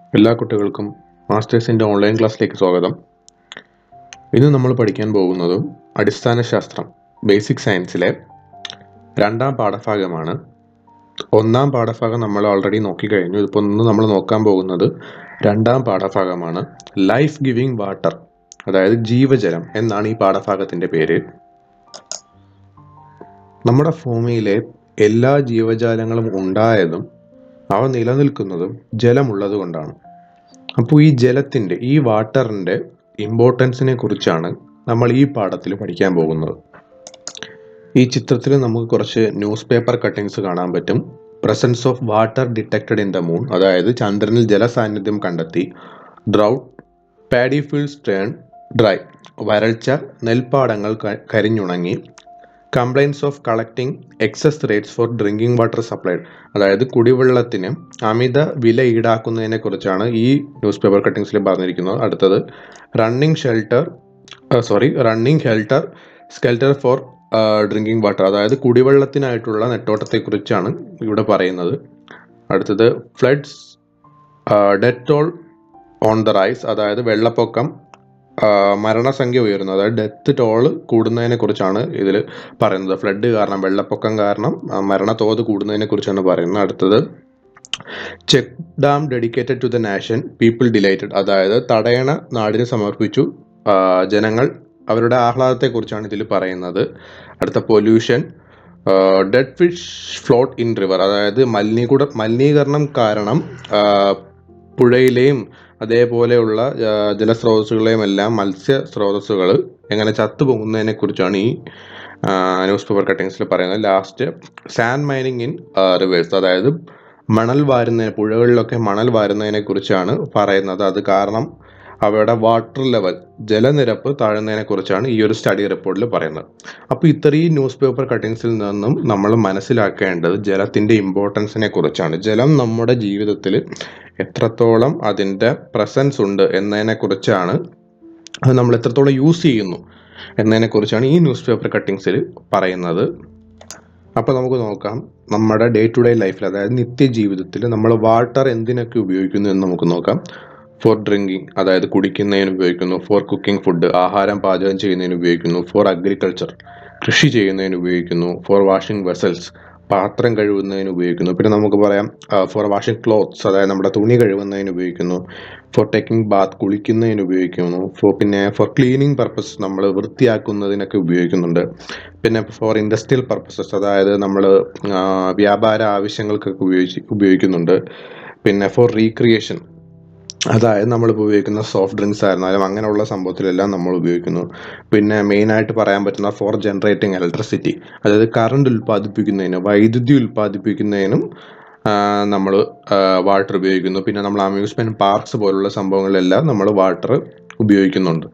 എല്ലാ കുട്ടികൾക്കും മാസ്റ്റേഴ്സിൻ്റെ ഓൺലൈൻ ക്ലാസ്സിലേക്ക് സ്വാഗതം ഇന്ന് നമ്മൾ പഠിക്കാൻ പോകുന്നത് അടിസ്ഥാന ശാസ്ത്രം ബേസിക് സയൻസിലെ രണ്ടാം പാഠഭാഗമാണ് ഒന്നാം പാഠഭാഗം നമ്മൾ ഓൾറെഡി നോക്കിക്കഴിഞ്ഞു ഇപ്പോൾ ഇന്ന് നമ്മൾ നോക്കാൻ പോകുന്നത് രണ്ടാം പാഠഭാഗമാണ് ലൈഫ് ഗിവിംഗ് വാട്ടർ അതായത് ജീവജലം എന്നാണ് ഈ പാഠഭാഗത്തിൻ്റെ പേര് നമ്മുടെ ഭൂമിയിലെ എല്ലാ ജീവജാലങ്ങളും ഉണ്ടായതും അവ നിലനിൽക്കുന്നതും ജലമുള്ളത് കൊണ്ടാണ് അപ്പോൾ ഈ ജലത്തിൻ്റെ ഈ വാട്ടറിൻ്റെ ഇമ്പോർട്ടൻസിനെ കുറിച്ചാണ് നമ്മൾ ഈ പാഠത്തിൽ പഠിക്കാൻ പോകുന്നത് ഈ ചിത്രത്തിൽ നമുക്ക് കുറച്ച് ന്യൂസ് പേപ്പർ കട്ടിങ്സ് കാണാൻ പറ്റും presence of water detected in the moon അതായത് ചന്ദ്രനിൽ ജലസാന്നിധ്യം കണ്ടെത്തി drought paddy fields turn dry വരൾച്ച നെൽപ്പാടങ്ങൾ ക- കരിഞ്ഞുണങ്ങി complains of collecting excess rates for drinking water supplied അതായത് കുടിവെള്ളത്തിന് അമിത വില ഈടാക്കുന്നതിനെ കുറിച്ചാണ് ഈ ന്യൂസ് പേപ്പർ കട്ടിങ്സിൽ പറഞ്ഞിരിക്കുന്നത് അടുത്തത് running shelter sorry running helter skelter for drinking water അതായത് കുടിവെള്ളത്തിനായിട്ടുള്ള നെട്ടോട്ടത്തെക്കുറിച്ചാണ് ഇവിടെ പറയുന്നത് അടുത്തത് floods death toll on the rise അതായത് വെള്ളപ്പൊക്കം ആ, മരണസംഖ്യ ഉയരുന്നു അതായത് ഡെത്ത് ടോള് കൂടുന്നതിനെ കുറിച്ചാണ് ഇതിൽ പറയുന്നത് ഫ്ലഡ് കാരണം വെള്ളപ്പൊക്കം കാരണം ആ, മരണത്തോത് കൂടുന്നതിനെ കുറിച്ചാണ് പറയുന്നത് അടുത്തത് check dam dedicated to the nation people delighted അതായത് തടയണ നാടിന് സമർപ്പിച്ചു ആ, ജനങ്ങൾ അവരുടെ ആഹ്ലാദത്തെക്കുറിച്ചാണ് ഇതിൽ പറയുന്നത് അടുത്ത pollution dead fish float in river അതായത് മലിനീകൂട മലിനീകരണം കാരണം ആ, പുഴയിലെയും അതേപോലെയുള്ള ആ, ജലസ്രോതസ്സുകളെയും എല്ലാം മത്സ്യ സ്രോതസ്സുകൾ എങ്ങനെ ചത്തുപോകുന്നതിനെ കുറിച്ചാണ് ഈ ന്യൂസ് പേപ്പർ കട്ടിങ്സിൽ പറയുന്നത് last sand mining in rivers അതായത് മണൽ വാരുന്നതിന് പുഴകളിലൊക്കെ മണൽ വാരുന്നതിനെ കുറിച്ചാണ് പറയുന്നത് അത് കാരണം അവയുടെ വാട്ടർ ലെവൽ ജലനിരപ്പ് താഴുന്നതിനെ കുറിച്ചാണ് ഈ ഒരു സ്റ്റഡി റിപ്പോർട്ടിൽ പറയുന്നത് അപ്പോൾ ഇത്രയും ന്യൂസ് പേപ്പർ കട്ടിങ്സിൽ നിന്നും നമ്മൾ മനസ്സിലാക്കേണ്ടത് ജലത്തിൻ്റെ ഇമ്പോർട്ടൻസിനെ കുറിച്ചാണ് ജലം നമ്മുടെ ജീവിതത്തിൽ എത്രത്തോളം അതിൻ്റെ പ്രസൻസ് ഉണ്ട് എന്നതിനെ കുറിച്ചാണ് അത് നമ്മൾ എത്രത്തോളം യൂസ് ചെയ്യുന്നു എന്നതിനെ കുറിച്ചാണ് ഈ ന്യൂസ് പേപ്പർ കട്ടിങ്സിൽ പറയുന്നത് അപ്പോൾ നമുക്ക് നോക്കാം നമ്മുടെ ഡേ ടു ഡേ ലൈഫിൽ അതായത് നിത്യജീവിതത്തിൽ നമ്മൾ വാട്ടർ എന്തിനൊക്കെ ഉപയോഗിക്കുന്നു എന്ന് നമുക്ക് നോക്കാം ഫോർ ഡ്രിങ്കിങ് അതായത് കുടിക്കുന്നതിന് ഉപയോഗിക്കുന്നു ഫോർ കുക്കിംഗ് ഫുഡ് ആഹാരം പാചകം ചെയ്യുന്നതിന് ഉപയോഗിക്കുന്നു ഫോർ അഗ്രികൾച്ചർ കൃഷി ചെയ്യുന്നതിന് ഉപയോഗിക്കുന്നു ഫോർ വാഷിംഗ് വെസൽസ് പാത്രം കഴുകുന്നതിന് ഉപയോഗിക്കുന്നു പിന്നെ നമുക്ക് പറയാം ഫോർ വാഷിംഗ് ക്ലോത്ത്സ് അതായത് നമ്മുടെ തുണി കഴുകുന്നതിന് ഉപയോഗിക്കുന്നു ഫോർ ടേക്കിംഗ് ബാത്ത് കുളിക്കുന്നതിന് ഉപയോഗിക്കുന്നു ഫോർ പിന്നെ ഫോർ ക്ലീനിങ് പർപ്പസ് നമ്മൾ വൃത്തിയാക്കുന്നതിനൊക്കെ ഉപയോഗിക്കുന്നുണ്ട് പിന്നെ ഫോർ ഇൻഡസ്ട്രിയൽ പർപ്പസസ് അതായത് നമ്മൾ വ്യാപാര ആവശ്യങ്ങൾക്കൊക്കെ ഉപയോഗിച്ച് ഉപയോഗിക്കുന്നുണ്ട് പിന്നെ ഫോർ റീക്രിയേഷൻ അതായത് നമ്മൾ ഉപയോഗിക്കുന്ന സോഫ്റ്റ് ഡ്രിങ്ക്സ് ആയിരുന്നാലും അങ്ങനെയുള്ള സംഭവത്തിലെല്ലാം നമ്മൾ ഉപയോഗിക്കുന്നു പിന്നെ മെയിനായിട്ട് പറയാൻ പറ്റുന്ന ഫോർ ജനറേറ്റിംഗ് ഇലക്ട്രിസിറ്റി അതായത് കറണ്ട് ഉൽപ്പാദിപ്പിക്കുന്നതിനും വൈദ്യുതി ഉൽപ്പാദിപ്പിക്കുന്നതിനും നമ്മൾ വാട്ടർ ഉപയോഗിക്കുന്നു പിന്നെ നമ്മൾ അമ്യൂസ്മെൻറ്റ് പാർക്സ് പോലുള്ള സംഭവങ്ങളിലെല്ലാം നമ്മൾ വാട്ടർ ഉപയോഗിക്കുന്നുണ്ട്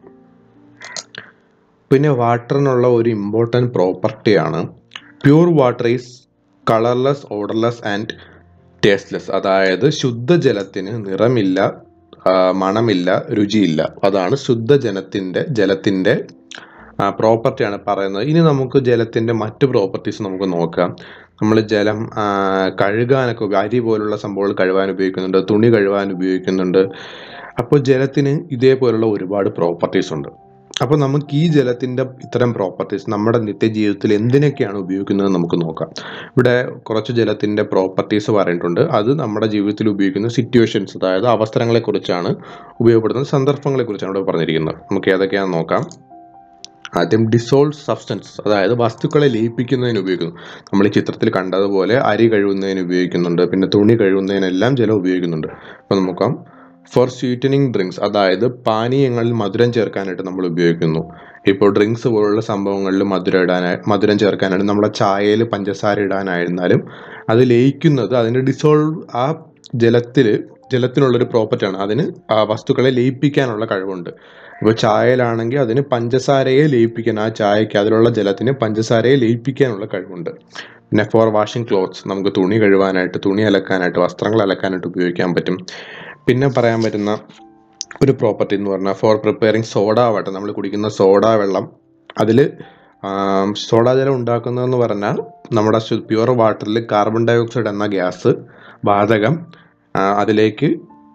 പിന്നെ വാട്ടറിനുള്ള ഒരു ഇമ്പോർട്ടൻറ്റ് പ്രോപ്പർട്ടിയാണ് pure water is colourless odourless and tasteless അതായത് ശുദ്ധജലത്തിന് നിറമില്ല ആ, മണമില്ല രുചിയില്ല അതാണ് ശുദ്ധജലത്തിൻ്റെ ജലത്തിൻ്റെ പ്രോപ്പർട്ടിയാണ് പറയുന്നത് ഇനി നമുക്ക് ജലത്തിൻ്റെ മറ്റ് പ്രോപ്പർട്ടീസ് നമുക്ക് നോക്കാം നമ്മൾ ജലം ആ, കഴുകാനൊക്കെ ഉപ- അരി പോലുള്ള സംഭവങ്ങൾ കഴുകാൻ ഉപയോഗിക്കുന്നുണ്ട് തുണി കഴുകാൻ ഉപയോഗിക്കുന്നുണ്ട് അപ്പോൾ ജലത്തിന് ഇതേപോലുള്ള ഒരുപാട് പ്രോപ്പർട്ടീസ് ഉണ്ട് അപ്പോൾ നമുക്ക് ഈ ജലത്തിൻ്റെ ഇത്തരം പ്രോപ്പർട്ടീസ് നമ്മുടെ നിത്യജീവിതത്തിൽ എന്തിനൊക്കെയാണ് ഉപയോഗിക്കുന്നത് നമുക്ക് നോക്കാം ഇവിടെ കുറച്ച് ജലത്തിൻ്റെ പ്രോപ്പർട്ടീസ് പറഞ്ഞിട്ടുണ്ട് അത് നമ്മുടെ ജീവിതത്തിൽ ഉപയോഗിക്കുന്ന സിറ്റുവേഷൻസ് അതായത് അവസരങ്ങളെക്കുറിച്ചാണ് ഉപയോഗപ്പെടുന്ന സന്ദർഭങ്ങളെക്കുറിച്ചാണ് ഇവിടെ പറഞ്ഞിരിക്കുന്നത് നമുക്ക് ഏതൊക്കെയാണെന്ന് നോക്കാം ആദ്യം ഡിസോൾവ് സബ്സ്റ്റൻസ് അതായത് വസ്തുക്കളെ ലയിപ്പിക്കുന്നതിന് ഉപയോഗിക്കുന്നു നമ്മൾ ഈ ചിത്രത്തിൽ കണ്ടതുപോലെ അരി കഴുകുന്നതിന് ഉപയോഗിക്കുന്നുണ്ട് പിന്നെ തുണി കഴുകുന്നതിനെല്ലാം ജലം ഉപയോഗിക്കുന്നുണ്ട് അപ്പോൾ നോക്കാം ഫോർ സ്വീറ്റനിങ് ഡ്രിങ്ക്സ് അതായത് പാനീയങ്ങളിൽ മധുരം ചേർക്കാനായിട്ട് നമ്മൾ ഉപയോഗിക്കുന്നു ഇപ്പോൾ ഡ്രിങ്ക്സ് പോലുള്ള സംഭവങ്ങളിൽ മധുരം ഇടാനായി മധുരം ചേർക്കാനായിട്ട് നമ്മുടെ ചായയിൽ പഞ്ചസാര ഇടാനായിരുന്നാലും അത് ലയിക്കുന്നത് അതിൻ്റെ ഡിസോൾവ് ആ ജലത്തിൽ ജലത്തിനുള്ളൊരു പ്രോപ്പർട്ടിയാണ് അതിന് ആ വസ്തുക്കളെ ലയിപ്പിക്കാനുള്ള കഴിവുണ്ട് ഇപ്പോൾ ചായയിലാണെങ്കിൽ അതിന് പഞ്ചസാരയെ ലയിപ്പിക്കാൻ ആ ചായക്ക് അതിലുള്ള ജലത്തിന് പഞ്ചസാരയെ ലയിപ്പിക്കാനുള്ള കഴിവുണ്ട് പിന്നെ ഫോർ വാഷിംഗ് ക്ലോത്ത്സ് നമുക്ക് തുണി കഴുകാനായിട്ട് തുണി അലക്കാനായിട്ട് വസ്ത്രങ്ങൾ അലക്കാനായിട്ട് ഉപയോഗിക്കാൻ പറ്റും പിന്നെ പറയാൻ പറ്റുന്ന ഒരു പ്രോപ്പർട്ടി എന്ന് പറഞ്ഞാൽ ഫോർ പ്രിപ്പയറിങ് സോഡ വാട്ടർ നമ്മൾ കുടിക്കുന്ന സോഡ വെള്ളം അതിൽ സോഡ ജലം ഉണ്ടാക്കുന്നതെന്ന് പറഞ്ഞാൽ നമ്മുടെ പ്യുവർ വാട്ടറിൽ കാർബൺ ഡൈ ഓക്സൈഡ് എന്ന ഗ്യാസ് വാതകം ആ, അതിലേക്ക്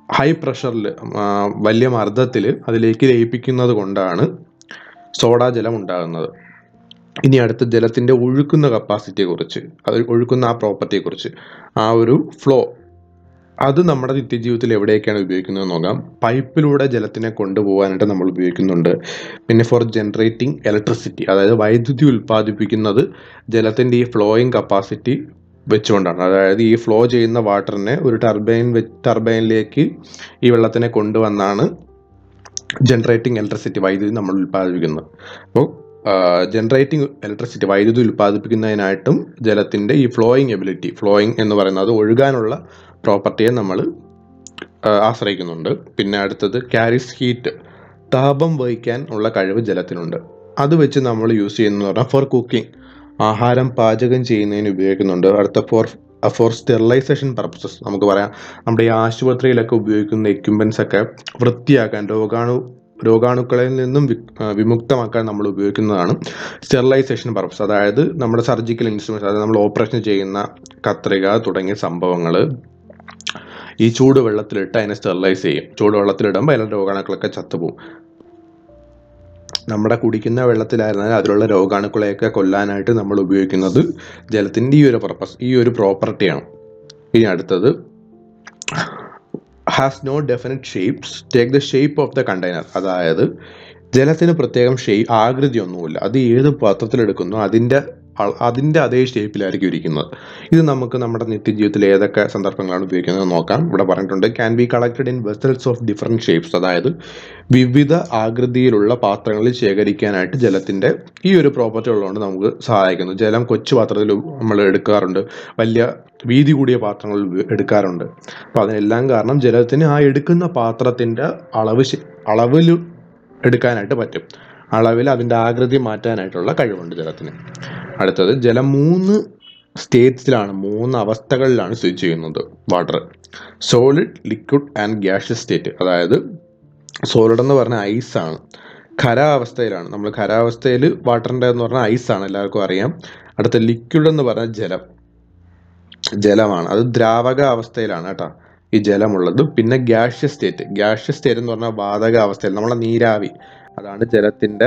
ഹൈ പ്രഷറിൽ വലിയ മർദ്ദത്തിൽ അതിലേക്ക് ലയിപ്പിക്കുന്നത് കൊണ്ടാണ് സോഡാ ജലം ഉണ്ടാകുന്നത് ഇനി അടുത്ത ജലത്തിൻ്റെ ഒഴുക്കുന്ന കപ്പാസിറ്റിയെ കുറിച്ച് അത് ഒഴുക്കുന്ന ആ പ്രോപ്പർട്ടിയെ കുറിച്ച് ആ ഒരു ഫ്ലോ അത് നമ്മുടെ നിത്യജീവിതത്തിൽ എവിടെയൊക്കെയാണ് ഉപയോഗിക്കുന്നത് നോക്കാം പൈപ്പിലൂടെ ജലത്തിനെ കൊണ്ടുപോകാനായിട്ട് നമ്മൾ ഉപയോഗിക്കുന്നുണ്ട് പിന്നെ ഫോർ ജനറേറ്റിംഗ് ഇലക്ട്രിസിറ്റി അതായത് വൈദ്യുതി ഉൽപ്പാദിപ്പിക്കുന്നത് ജലത്തിൻ്റെ ഈ ഫ്ലോയിങ് കപ്പാസിറ്റി വെച്ചുകൊണ്ടാണ് അതായത് ഈ ഫ്ലോ ചെയ്യുന്ന വാട്ടറിനെ ഒരു ടർബൈൻ ടർബൈനിലേക്ക് ഈ വെള്ളത്തിനെ കൊണ്ടുവന്നാണ് ജനറേറ്റിംഗ് ഇലക്ട്രിസിറ്റി വൈദ്യുതി നമ്മൾ ഉൽപ്പാദിപ്പിക്കുന്നത് അപ്പോൾ ജനറേറ്റിംഗ് ഇലക്ട്രിസിറ്റി വൈദ്യുതി ഉൽപ്പാദിപ്പിക്കുന്നതിനായിട്ടും ജലത്തിൻ്റെ ഈ ഫ്ലോയിങ് എബിലിറ്റി ഫ്ലോയിങ് എന്ന് പറയുന്നത് ഒഴുകാനുള്ള പ്രോപ്പർട്ടിയെ നമ്മൾ ആശ്രയിക്കുന്നുണ്ട് പിന്നെ അടുത്തത് ക്യാരിസ് ഹീറ്റ് താപം വഹിക്കാൻ ഉള്ള കഴിവ് ജലത്തിനുണ്ട് അത് വെച്ച് നമ്മൾ യൂസ് ചെയ്യുന്നത് പറഞ്ഞാൽ ഫോർ കുക്കിംഗ് ആഹാരം പാചകം ചെയ്യുന്നതിന് ഉപയോഗിക്കുന്നുണ്ട് അടുത്ത ഫോർ ഫോർ സ്റ്റെറിലൈസേഷൻ പർപ്പസസ് നമുക്ക് പറയാം നമ്മുടെ ഈ ആശുപത്രിയിലൊക്കെ ഉപയോഗിക്കുന്ന എക്യുപ്മെൻസ് ഒക്കെ വൃത്തിയാക്കാൻ രോഗാണു രോഗാണുക്കളിൽ നിന്നും വി- ആ, വിമുക്തമാക്കാൻ നമ്മൾ ഉപയോഗിക്കുന്നതാണ് സ്റ്റെറിലൈസേഷൻ പർപ്പസ് അതായത് നമ്മുടെ സർജിക്കൽ ഇൻസ്ട്രുമെൻറ്റ്സ് അതായത് നമ്മൾ ഓപ്പറേഷൻ ചെയ്യുന്ന കത്രിക തുടങ്ങിയ സംഭവങ്ങൾ ഈ ചൂടുവെള്ളത്തിലിട്ട് അതിനെ സ്റ്റെറിലൈസ് ചെയ്യും ചൂടുവെള്ളത്തിലിടുമ്പോൾ അതിലെ രോഗാണുക്കളൊക്കെ ചത്തുപോകും നമ്മുടെ കുടിക്കുന്ന വെള്ളത്തിലായിരുന്നാൽ അതിലുള്ള രോഗാണുക്കളെയൊക്കെ കൊല്ലാനായിട്ട് നമ്മൾ ഉപയോഗിക്കുന്നത് ജലത്തിൻ്റെ ഈ ഒരു പർപ്പസ് ഈ ഒരു പ്രോപ്പർട്ടിയാണ് ഇനി അടുത്തത് has no definite shapes take the shape of the container അതായത് ജലത്തിന് പ്രത്യേകം ഷേപ്പ് ആകൃതി ഒന്നുമില്ല അത് ഏത് പാത്രത്തിലെടുക്കുന്നു അതിൻ്റെ അ- അതിൻ്റെ അതേ ഷേപ്പിലായിരിക്കും ഇരിക്കുന്നത് ഇത് നമുക്ക് നമ്മുടെ നിത്യജീവിതത്തിൽ ഏതൊക്കെ സന്ദർഭങ്ങളാണ് ഉപയോഗിക്കുന്നത് എന്ന് നോക്കാം ഇവിടെ പറഞ്ഞിട്ടുണ്ട് can be collected in vessels of different shapes അതായത് വിവിധ ആകൃതിയിലുള്ള പാത്രങ്ങളിൽ ശേഖരിക്കാനായിട്ട് ജലത്തിൻ്റെ ഈ ഒരു പ്രോപ്പർട്ടി ഉള്ളതുകൊണ്ട് നമുക്ക് സഹായിക്കുന്നു ജലം കൊച്ചു പാത്രത്തിൽ നമ്മൾ എടുക്കാറുണ്ട് വലിയ വീതി കൂടിയ പാത്രങ്ങളിൽ ഉപ- എടുക്കാറുണ്ട് അപ്പോൾ അതിനെല്ലാം കാരണം ജലത്തിന് ആ എടുക്കുന്ന പാത്രത്തിൻ്റെ അളവ് ശ- അളവിൽ എടുക്കാനായിട്ട് പറ്റും അളവിൽ അതിൻ്റെ ആകൃതി മാറ്റാനായിട്ടുള്ള കഴിവുണ്ട് ജലത്തിന് അടുത്തത് ജലം മൂന്ന് സ്റ്റേറ്റ്സിലാണ് മൂന്ന് അവസ്ഥകളിലാണ് സ്ഥിതി ചെയ്യുന്നത് water solid liquid and gaseous state അതായത് സോളിഡ് എന്ന് പറഞ്ഞാൽ ഐസാണ് ഖരാവസ്ഥയിലാണ് നമ്മൾ ഖരാവസ്ഥയിൽ വാട്ടറിൻ്റെ എന്ന് പറഞ്ഞാൽ ഐസാണ് എല്ലാവർക്കും അറിയാം അടുത്ത ലിക്വിഡ് എന്ന് പറഞ്ഞാൽ ജലം ജലമാണ് അത് ദ്രാവക അവസ്ഥയിലാണ് കേട്ടോ ഈ ജലമുള്ളത് പിന്നെ ഗ്യാഷ്യസ് സ്റ്റേറ്റ് ഗ്യാഷ്യസ് സ്റ്റേറ്റ് എന്ന് പറഞ്ഞാൽ വാതക അവസ്ഥയിൽ നമ്മളെ നീരാവി അതാണ് ജലത്തിന്റെ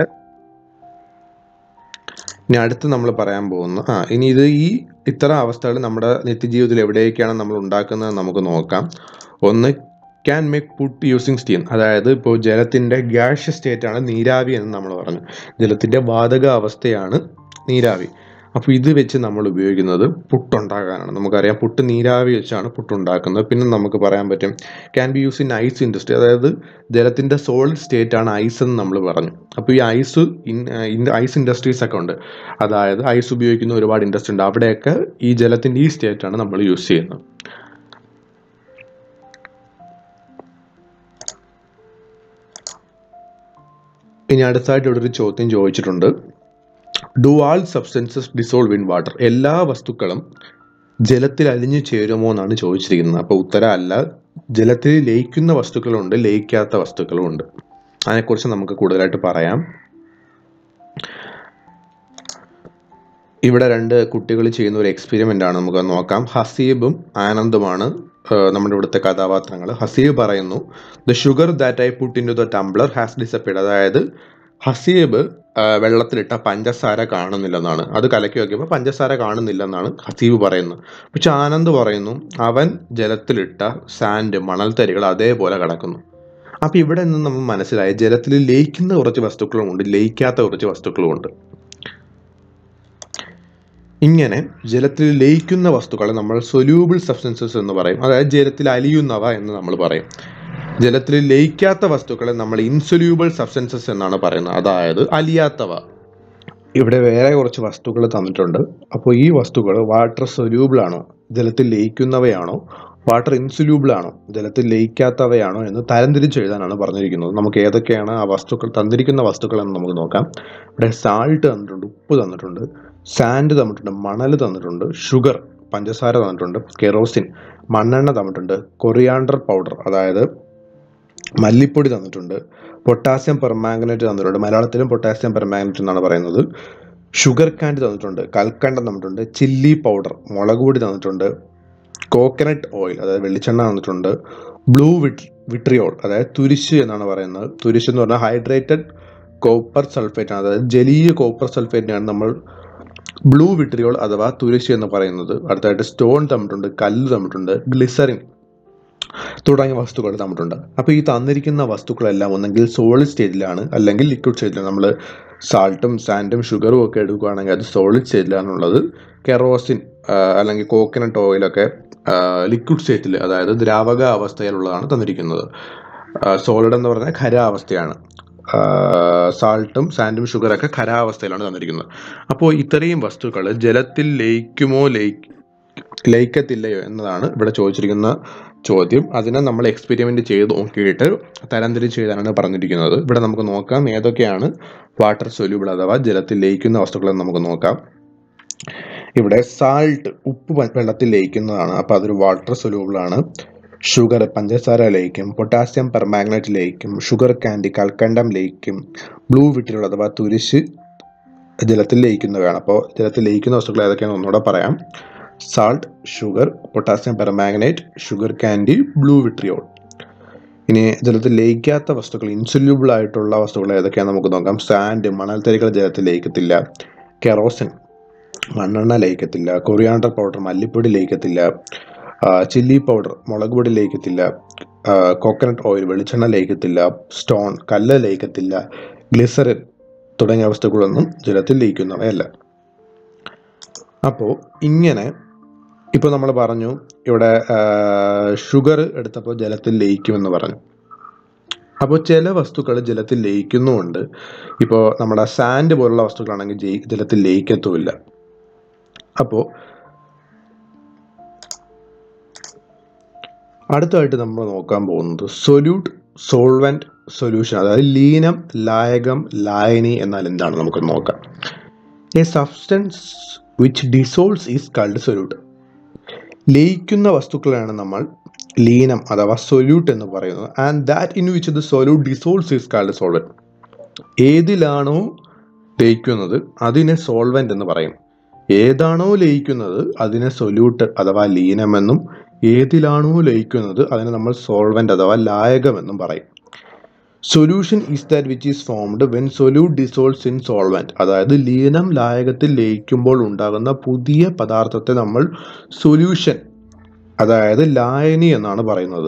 ഇനി അടുത്ത് നമ്മൾ പറയാൻ പോകുന്ന ആ ഇനി ഇത് ഈ ഇത്തരം അവസ്ഥകൾ നമ്മുടെ നിത്യജീവിതത്തിൽ എവിടെയൊക്കെയാണ് നമ്മൾ ഉണ്ടാക്കുന്നത് നമുക്ക് നോക്കാം ഒന്ന് can make puttu using steam അതായത് ഇപ്പോൾ ജലത്തിൻ്റെ ഗ്യാഷ്യസ് സ്റ്റേറ്റ് ആണ് നീരാവി എന്ന് നമ്മൾ പറഞ്ഞു ജലത്തിൻ്റെ വാതക അവസ്ഥയാണ് നീരാവി അപ്പോൾ ഇത് വെച്ച് നമ്മൾ ഉപയോഗിക്കുന്നത് പുട്ടുണ്ടാക്കാനാണ് നമുക്കറിയാം പുട്ട് നീരാവി വെച്ചാണ് പുട്ടുണ്ടാക്കുന്നത് പിന്നെ നമുക്ക് പറയാൻ പറ്റും can be use in ice industry അതായത് ജലത്തിൻ്റെ സോളിഡ് സ്റ്റേറ്റ് ആണ് ഐസ് എന്ന് നമ്മൾ പറഞ്ഞു അപ്പോൾ ഈ ice in in ice industries ഒക്കെ ഉണ്ട് അതായത് ഐസ് ഉപയോഗിക്കുന്ന ഒരുപാട് ഇൻഡസ്ട്രി ഉണ്ട് അവിടെയൊക്കെ ഈ ജലത്തിൻ്റെ ഈ സ്റ്റേറ്റ് ആണ് നമ്മൾ യൂസ് ചെയ്യുന്നത് ഇനി അടുത്തായിട്ട് ഇവിടെ ഒരു ചോദ്യം ചോദിച്ചിട്ടുണ്ട് do all substances dissolve in water എല്ലാ വസ്തുക്കളും ജലത്തിൽ അലിഞ്ഞു ചേരുമോ എന്നാണ് ചോദിച്ചിരിക്കുന്നത് അപ്പോൾ ഉത്തരം അല്ല ജലത്തിൽ ലയിക്കുന്ന വസ്തുക്കളുണ്ട് ലയിക്കാത്ത വസ്തുക്കളും ഉണ്ട് അതിനെക്കുറിച്ച് നമുക്ക് കൂടുതലായിട്ട് പറയാം ഇവിടെ രണ്ട് കുട്ടികൾ ചെയ്യുന്ന ഒരു എക്സ്പെരിമെൻ്റ് ആണ് നമുക്ക് നോക്കാം ഹസീബും ആനന്ദുമാണ് ആ, നമ്മുടെ ഇവിടുത്തെ കഥാപാത്രങ്ങൾ ഹസീബ് പറയുന്നു the sugar that I put into the tumbler has disappeared അതായത് ഹസീബ് ആ, വെള്ളത്തിലിട്ട പഞ്ചസാര കാണുന്നില്ലെന്നാണ് അത് കലക്കി നോക്കിയപ്പോൾ പഞ്ചസാര കാണുന്നില്ലെന്നാണ് ഹസീബ് പറയുന്നത് പക്ഷെ ആനന്ദ് പറയുന്നു അവൻ ജലത്തിലിട്ട സാൻഡ് മണൽത്തരികൾ അതേപോലെ കിടക്കുന്നു അപ്പോൾ ഇവിടെ നിന്ന് നമ്മൾ മനസ്സിലായി ജലത്തിൽ ലയിക്കുന്ന കുറച്ച് വസ്തുക്കളുമുണ്ട് ലയിക്കാത്ത കുറച്ച് വസ്തുക്കളുമുണ്ട് ഇങ്ങനെ ജലത്തിൽ ലയിക്കുന്ന വസ്തുക്കളെ നമ്മൾ സൊല്യൂബിൾ സബ്സ്റ്റൻസസ് എന്ന് പറയും അതായത് ജലത്തിൽ അലിയുന്നവ എന്ന് നമ്മൾ പറയും ജലത്തിൽ ലയിക്കാത്ത വസ്തുക്കളെ നമ്മൾ ഇൻസൊല്യൂബിൾ സബ്സ്റ്റൻസസ് എന്നാണ് പറയുന്നത് അതായത് അലിയാത്തവ ഇവിടെ വേറെ കുറച്ച് വസ്തുക്കൾ തന്നിട്ടുണ്ട് അപ്പോൾ ഈ വസ്തുക്കൾ വാട്ടർ സൊല്യൂബിൾ ആണോ ജലത്തിൽ ലയിക്കുന്നവയാണോ വാട്ടർ ഇൻസുല്യൂബിൾ ആണോ ജലത്തിൽ ലയിക്കാത്തവയാണോ എന്ന് തരംതിരിച്ച് എഴുതാനാണ് പറഞ്ഞിരിക്കുന്നത് നമുക്ക് ഏതൊക്കെയാണ് ആ വസ്തുക്കൾ തന്നിരിക്കുന്ന വസ്തുക്കൾ എന്ന് നമുക്ക് നോക്കാം ഇവിടെ സാൾട്ട് തന്നിട്ടുണ്ട് ഉപ്പ് തന്നിട്ടുണ്ട് സാൻഡ് തന്നിട്ടുണ്ട് മണൽ തന്നിട്ടുണ്ട് ഷുഗർ പഞ്ചസാര തന്നിട്ടുണ്ട് കെറോസിൻ മണ്ണെണ്ണ തന്നിട്ടുണ്ട് കൊറിയാണ്ടർ പൗഡർ അതായത് മല്ലിപ്പൊടി തന്നിട്ടുണ്ട് പൊട്ടാസ്യം പെർമാംഗനേറ്റ് തന്നിട്ടുണ്ട് മലയാളത്തിലും പൊട്ടാസ്യം പെർമാംഗനേറ്റ് എന്നാണ് പറയുന്നത് ഷുഗർ കാൻഡ് തന്നിട്ടുണ്ട് കൽക്കണ്ടം തന്നിട്ടുണ്ട് ചില്ലി പൗഡർ മുളക് പൊടി തന്നിട്ടുണ്ട് കോക്കനട്ട് ഓയിൽ അതായത് വെളിച്ചെണ്ണ തന്നിട്ടുണ്ട് ബ്ലൂ വിട്ട് വിട്രിയോൾ അതായത് തുരിശ് എന്നാണ് പറയുന്നത് തുരിശ് എന്ന് പറഞ്ഞാൽ ഹൈഡ്രേറ്റഡ് കോപ്പർ സൾഫേറ്റ് ആണ് അതായത് ജലീയ കോപ്പർ സൾഫേറ്റിനെയാണ് നമ്മൾ ബ്ലൂ വിട്രിയോൾ അഥവാ തുരിശ് എന്ന് പറയുന്നത് അടുത്തായിട്ട് സ്റ്റോൺ തന്നിട്ടുണ്ട് കല്ല് തന്നിട്ടുണ്ട് ഗ്ലിസറിൻ തുടങ്ങിയ വസ്തുക്കൾ തന്നിട്ടുണ്ട് അപ്പോൾ ഈ തന്നിരിക്കുന്ന വസ്തുക്കളെല്ലാം ഒന്നെങ്കിൽ സോളിഡ് സ്റ്റേജിലാണ് അല്ലെങ്കിൽ ലിക്വിഡ് സ്റ്റേജിലാണ് നമ്മൾ സാൾട്ടും സാൻഡും ഷുഗറും ഒക്കെ എടുക്കുകയാണെങ്കിൽ അത് സോളിഡ് സ്റ്റേജിലാണുള്ളത് കെറോസിൻ അല്ലെങ്കിൽ കോക്കനട്ട് ഓയിലൊക്കെ ലിക്വിഡ് സ്റ്റേറ്റിൽ അതായത് ദ്രാവക അവസ്ഥയിലുള്ളതാണ് തന്നിരിക്കുന്നത് സോളിഡ് എന്ന് പറഞ്ഞാൽ ഖരാവസ്ഥയാണ് സാൾട്ടും സാൻഡും ഷുഗറൊക്കെ ഖരാവസ്ഥയിലാണ് തന്നിരിക്കുന്നത് അപ്പോൾ ഇത്രയും വസ്തുക്കൾ ജലത്തിൽ ലയിക്കുമോ ലയിക്ക് ലയിക്കത്തില്ലയോ എന്നതാണ് ഇവിടെ ചോദിച്ചിരിക്കുന്ന ചോദ്യം അതിനെ നമ്മൾ എക്സ്പെരിമെന്റ് ചെയ്ത് നോക്കിയിട്ട് തരംതിരിച്ച് എഴുതാനാണ് പറഞ്ഞിരിക്കുന്നത് ഇവിടെ നമുക്ക് നോക്കാം ഏതൊക്കെയാണ് വാട്ടർ സൊല്യൂബിൾ അഥവാ ജലത്തിൽ ലയിക്കുന്ന വസ്തുക്കളെന്ന് നമുക്ക് നോക്കാം ഇവിടെ സാൾട്ട് ഉപ്പ് വെള്ളത്തിൽ ലയിക്കുന്നതാണ് അപ്പോൾ അതൊരു വാട്ടർ സൊല്യൂബിൾ ആണ് ഷുഗർ പഞ്ചസാര ലയിക്കും പൊട്ടാസ്യം പെർമാഗ്നറ്റ് ലയിക്കും ഷുഗർ കാൻഡി കൽക്കണ്ടം ലയിക്കും ബ്ലൂ വിട്ടിലുള്ള അഥവാ തുരിശ് ജലത്തിൽ ലയിക്കുന്നവയാണ് അപ്പോൾ ജലത്തിൽ ലയിക്കുന്ന വസ്തുക്കൾ ഏതൊക്കെയാണെന്ന് ഒന്നുകൂടെ പറയാം salt sugar potassium permanganate sugar candy blue vitriol ഇനി ജലത്തിൽ ലയിക്കാത്ത വസ്തുക്കൾ ഇൻസുല്യൂബിൾ ആയിട്ടുള്ള വസ്തുക്കൾ ഏതൊക്കെയാണെന്ന് നമുക്ക് നോക്കാം സാൻഡ് മണൽത്തരികൾ ജലത്തിൽ ലയിക്കത്തില്ല കെറോസിൻ മണ്ണെണ്ണ ലയിക്കത്തില്ല കൊറിയാണ്ടർ പൗഡർ മല്ലിപ്പൊടി ലയിക്കത്തില്ല ചില്ലി പൗഡർ മുളക് പൊടി ലയിക്കത്തില്ല കോക്കനട്ട് ഓയിൽ വെളിച്ചെണ്ണ ലയിക്കത്തില്ല സ്റ്റോൺ കല്ല് ലയിക്കത്തില്ല ഗ്ലിസറിൻ തുടങ്ങിയ വസ്തുക്കളൊന്നും ജലത്തിൽ ലയിക്കുന്നവയല്ല അപ്പോൾ ഇങ്ങനെ ഇപ്പോൾ നമ്മൾ പറഞ്ഞു ഇവിടെ ഷുഗർ എടുത്തപ്പോൾ ജലത്തിൽ ലയിക്കുമെന്ന് പറഞ്ഞു അപ്പോൾ ചില വസ്തുക്കൾ ജലത്തിൽ ലയിക്കുന്നുമുണ്ട് ഇപ്പോൾ നമ്മുടെ സാൻഡ് പോലുള്ള വസ്തുക്കളാണെങ്കിൽ ജയി ജലത്തിൽ ലയിക്കത്തുമില്ല അപ്പോൾ അടുത്തതായിട്ട് നമ്മൾ നോക്കാൻ പോകുന്നത് സൊല്യൂട്ട് സോൾവെന്റ് സൊല്യൂഷൻ അതായത് ലീനം ലായകം ലായനി എന്നാൽ എന്താണ് നമുക്ക് നോക്കാം a substance which dissolves is called solute ലയിക്കുന്ന വസ്തുക്കളാണ് നമ്മൾ ലീനം അഥവാ സൊല്യൂട്ട് എന്ന് പറയുന്നത് and that in which the solute dissolves is called solvent ഏതിലാണോ ലയിക്കുന്നത് അതിനെ സോൾവെന്റ് എന്ന് പറയും ഏതാണോ ലയിക്കുന്നത് അതിനെ സൊല്യൂട്ട് അഥവാ ലീനമെന്നും ഏതിലാണോ ലയിക്കുന്നത് അതിനെ നമ്മൾ സോൾവെന്റ് അഥവാ ലായകമെന്നും പറയും solution is that which is formed when solute dissolves in solvent അതായത് ലീനം ലായകത്തിൽ ലയിക്കുമ്പോൾ ഉണ്ടാകുന്ന പുതിയ പദാർത്ഥത്തെ നമ്മൾ സൊല്യൂഷൻ അതായത് ലായനി എന്നാണ് പറയുന്നത്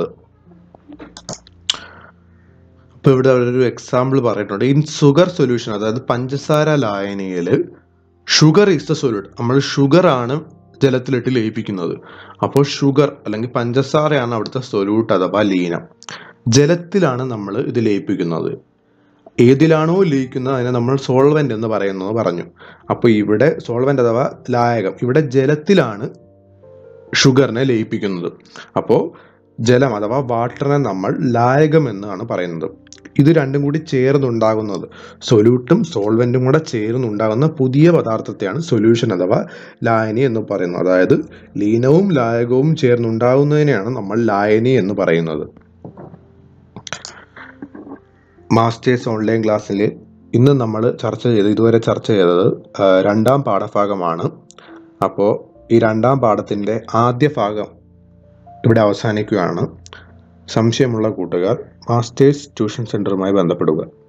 അപ്പോൾ ഇവിടെ ഒരു എക്സാമ്പിൾ പറഞ്ഞിട്ടുണ്ട് ഇൻ ഷുഗർ സൊല്യൂഷൻ അതായത് പഞ്ചസാര ലായനിയിൽ ഷുഗർ ഈസ് ദ സൊല്യൂട്ട് നമ്മൾ ഷുഗർ ആണ് ജലത്തിലിട്ട് ലയിപ്പിക്കുന്നത് അപ്പോൾ ഷുഗർ അല്ലെങ്കിൽ പഞ്ചസാരയാണ് അവിടുത്തെ സൊല്യൂട്ട് അഥവാ ലീനം ജലത്തിലാണ് നമ്മൾ ഇത് ലയിപ്പിക്കുന്നത് ഏതിലാണോ ലയിക്കുന്നത് അതിനെ നമ്മൾ സോൾവെന്റ് എന്ന് പറയുന്നത് പറഞ്ഞു അപ്പോൾ ഇവിടെ സോൾവെന്റ് അഥവാ ലായകം ഇവിടെ ജലത്തിലാണ് ഷുഗറിനെ ലയിപ്പിക്കുന്നത് അപ്പോൾ ജലം അഥവാ വാട്ടറിനെ നമ്മൾ ലായകം എന്നാണ് പറയുന്നത് ഇത് രണ്ടും കൂടി ചേർന്നുണ്ടാകുന്നത് സൊല്യൂട്ടും സോൾവെന്റും കൂടെ ചേർന്നുണ്ടാകുന്ന പുതിയ പദാർത്ഥത്തെയാണ് സൊല്യൂഷൻ അഥവാ ലായനി എന്ന് പറയുന്നത് അതായത് ലീനവും ലായകവും ചേർന്നുണ്ടാകുന്നതിനെയാണ് നമ്മൾ ലായനി എന്ന് പറയുന്നത് മാസ്റ്റേഴ്സ് ഓൺലൈൻ ക്ലാസ്സിൽ ഇന്ന് നമ്മൾ ചർച്ച ചെയ്ത് ഇതുവരെ ചർച്ച ചെയ്തത് രണ്ടാം പാഠഭാഗമാണ് അപ്പോൾ ഈ രണ്ടാം പാഠത്തിൻ്റെ ആദ്യ ഭാഗം ഇവിടെ അവസാനിക്കുകയാണ് സംശയമുള്ള കൂട്ടുകാർ മാസ്റ്റേഴ്സ് ട്യൂഷൻ സെൻ്ററുമായി ബന്ധപ്പെടുക